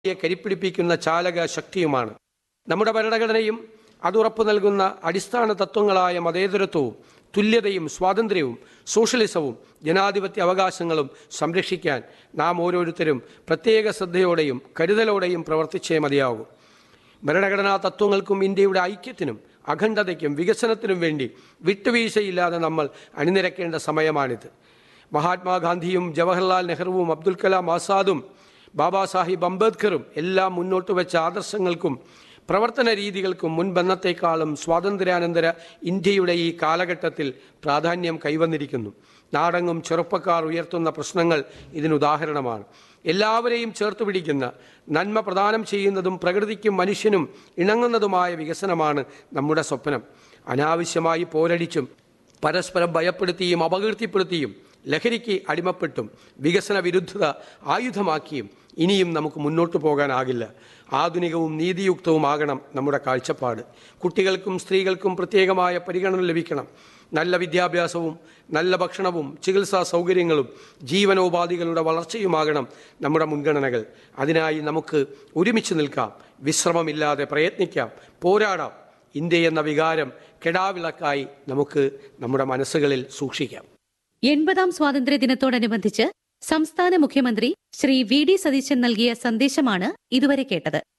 ഭാവിയെ കരിപ്പിടിപ്പിക്കുന്ന ചാലക ശക്തിയുമാണ് നമ്മുടെ ഭരണഘടനയും അത് ഉറപ്പു നൽകുന്ന അടിസ്ഥാന തത്വങ്ങളായ മതേതരത്വവും തുല്യതയും സ്വാതന്ത്ര്യവും സോഷ്യലിസവും ജനാധിപത്യ അവകാശങ്ങളും സംരക്ഷിക്കാൻ നാം ഓരോരുത്തരും പ്രത്യേക ശ്രദ്ധയോടെയും കരുതലോടെയും പ്രവർത്തിച്ചേ മതിയാകൂ ഭരണഘടനാ തത്വങ്ങൾക്കും ഇന്ത്യയുടെ ഐക്യത്തിനും അഖണ്ഡതയ്ക്കും വികസനത്തിനും വേണ്ടി വിട്ടുവീഴ്ചയില്ലാതെ നമ്മൾ അണിനിരക്കേണ്ട സമയമാണിത് മഹാത്മാഗാന്ധിയും ജവഹർലാൽ നെഹ്റുവും അബ്ദുൽ കലാം ആസാദും ബാബാ സാഹിബ് അംബേദ്കറും എല്ലാം മുന്നോട്ട് വെച്ച ആദർശങ്ങൾക്കും പ്രവർത്തന രീതികൾക്കും മുൻപെന്നത്തേക്കാളും സ്വാതന്ത്ര്യാനന്തര ഇന്ത്യയുടെ ഈ കാലഘട്ടത്തിൽ പ്രാധാന്യം കൈവന്നിരിക്കുന്നു നാടെങ്ങും ചെറുപ്പക്കാർ ഉയർത്തുന്ന പ്രശ്നങ്ങൾ ഇതിനുദാഹരണമാണ് എല്ലാവരെയും ചേർത്ത് പിടിക്കുന്ന നന്മ പ്രദാനം ചെയ്യുന്നതും പ്രകൃതിക്കും മനുഷ്യനും ഇണങ്ങുന്നതുമായ വികസനമാണ് നമ്മുടെ സ്വപ്നം അനാവശ്യമായി പോരടിച്ചും പരസ്പരം ഭയപ്പെടുത്തിയും അപകീർത്തിപ്പെടുത്തിയും ലഹരിക്ക് അടിമപ്പെട്ടും വികസന വിരുദ്ധത ആയുധമാക്കിയും ഇനിയും നമുക്ക് മുന്നോട്ട് പോകാനാകില്ല ആധുനികവും നീതിയുക്തവുമാകണം നമ്മുടെ കാഴ്ചപ്പാട് കുട്ടികൾക്കും സ്ത്രീകൾക്കും പ്രത്യേകമായ പരിഗണന ലഭിക്കണം നല്ല വിദ്യാഭ്യാസവും നല്ല ഭക്ഷണവും ചികിത്സാ സൗകര്യങ്ങളും ജീവനോപാധികളുടെ വളർച്ചയുമാകണം നമ്മുടെ മുൻഗണനകൾ അതിനായി നമുക്ക് ഒരുമിച്ച് നിൽക്കാം വിശ്രമമില്ലാതെ പ്രയത്നിക്കാം പോരാടാം ഇന്ത്യ എന്ന വികാരം കെടാവിളക്കായി നമുക്ക് നമ്മുടെ മനസ്സുകളിൽ സൂക്ഷിക്കാം എൺപതാം സ്വാതന്ത്ര്യ ദിനത്തോടനുബന്ധിച്ച് സംസ്ഥാന മുഖ്യമന്ത്രി ശ്രീ വി ഡി സതീശൻ നൽകിയ സന്ദേശമാണ് ഇതുവരെ കേട്ടത്